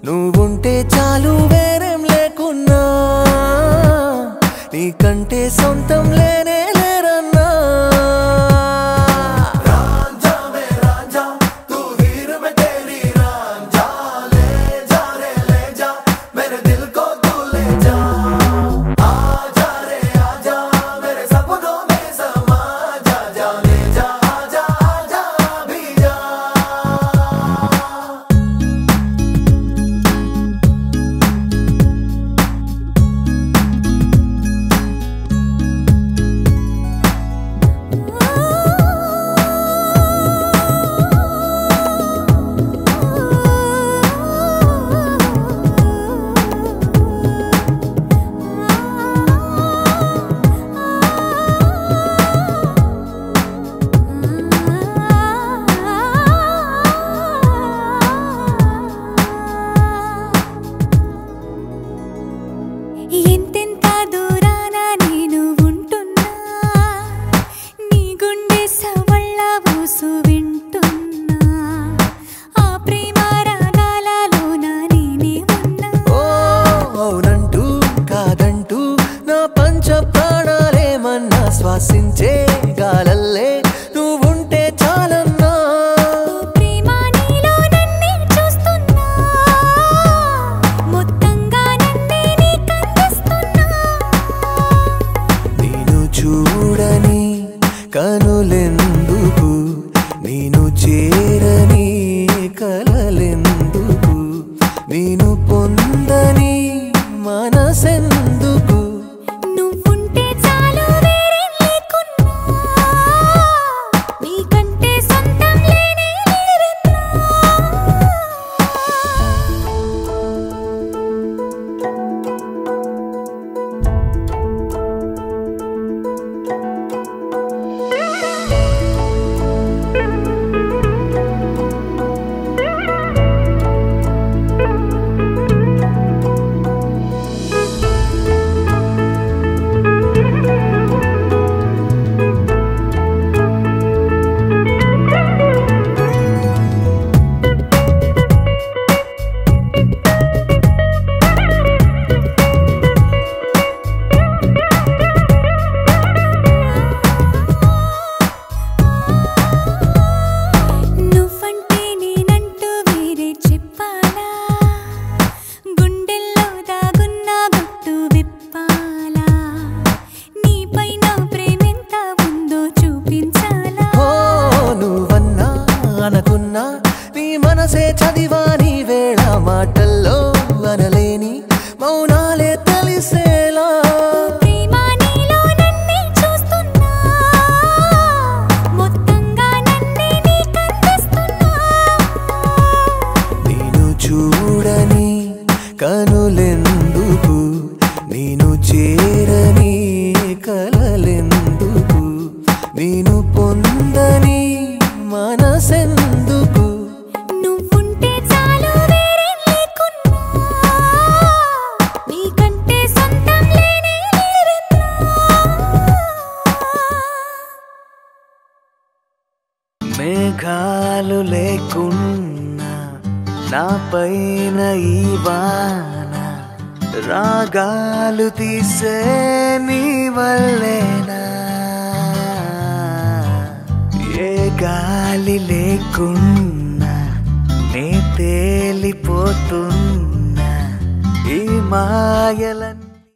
నువ్వుంటే చాలు వేరేం లేకున్నా నీకంటే సొంతం లేనే లేరన్నా ఎంతెంత దూరాన నేను ఉంటున్నా నీ గుండె సవళ్ళ ఊసు వింటున్నా ఆ ప్రేమ రాగాలలోన నేనే ఉన్నా ఓ అవునంటూ కాదంటూ నా పంచ ప్రాణాలేమన్నా శ్వాసించే గాలల్లే నువ్వుంటే చాలన్నా ప్రేమ నీలో నన్నే చూస్తున్నా మొత్తంగా నన్నే నీకందిస్తున్నా నేను చూడని కనులెందుకు నేను చేరని కలలెందుకు నేను పొందని మనసెందుకు నువ్వుంటే చాలు వేరేం లేకున్నా నీకంటే సొంతం లేనే లేరన్నా నువ్వంటే నేనంటూ వేరే చెప్పాలా గుండెల్లో దాగున్న గుట్టు విప్పాలా నీపై నా ప్రేమెంత ఉందో చూపించాలా ఓ నువ్వన్నా అనుకున్నా నీ మనసే చదివా నీ వేళ మాటల్లో అనలేని మౌనాలే తెలిసేలా ప్రేమ నీలో నన్నే చూస్తున్నా మొత్తంగా నన్నే నీకందిస్తున్నా నేను చూడని కనులెందుకు నేను చేరని కలలెందుకు నేను పొందని మనసెందుకు నువ్వుంటే చాలు వేరేం లేకున్నా నీకంటే సొంతం లేనే లేరన్నా మేఘాలు లేకున్నా నా పైన ఈ వాన రాగాలు తీసే నీ వల్లేనా ఏ గాలి లేకున్నా నే తేలిపోతున్నా ఈ మాయల